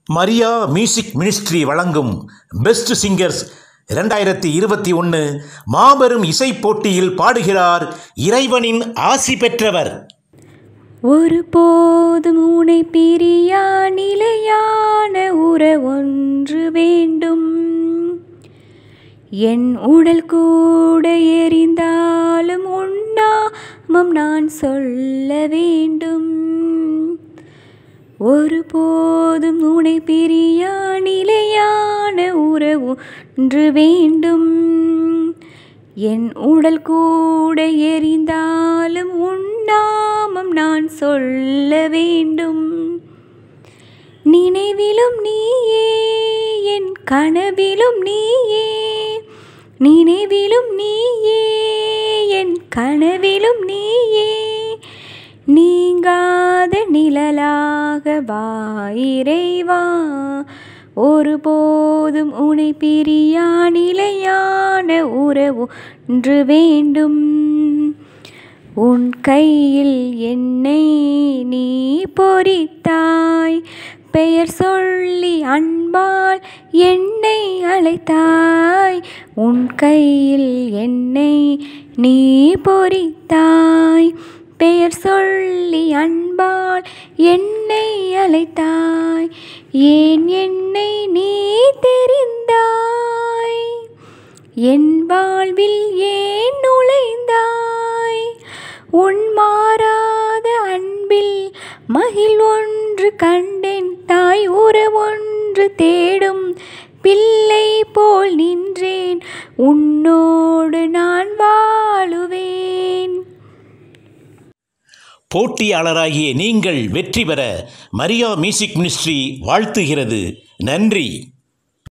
Maria music ministry வழங்கும் best singers இரண்டாயிரத்தி இருபத்தி ஒன்று மாபெரும் இசைப் போட்டியில் பாடுகிறார் இறைவனின் ஆசி பெற்றவர் ஒரு போதும் உனை பிரியா நிலையான உறவொன்று வேண்டும் என் உடல் கூட எரிந்தாலும் உண்ணாமம் நான் சொல்ல வேண்டும் ஒரு போதும் உனை பிரியா நிலையான உறவு ஒன்று வேண்டும் என் உடல் கூட எரிந்தாலும் உண்ணாமம் நான் சொல்ல வேண்டும் நினைவிலும் நீயே என் கனவிலும் நீயே நினைவிலும் நீயே என் கனவிலும் நீயே நீங்காத நிழலாக வா இறைவா ஒருபோதும் உனை பிரியா நிலையான உறவு ஒன்று வேண்டும் உன் கையில் என்னை நீ பொறித்தாய் பெயர் சொல்லி அன்பால் என்னை அழைத்தாய் உன் கையில் என்னை நீ பொறித்தாய் பெயர் சொல்லி அன்பால் என்னை அழைத்தாய் ஏன் என்னை நீ தெரிந்தாய் என் வாழ்வில் ஏன் நுழைந்தாய் உன் மாறாத அன்பில் மகிழ் ஒன்று கண்டேன் தாய் உறவொன்று தேடும் பிள்ளை போல் நின்றேன் உன்னோடு நான் வாழுவேன் போட்டியாளராகிய நீங்கள் வெற்றி பெற மரியா மியூசிக் மினிஸ்ட்ரி வாழ்த்துகிறது நன்றி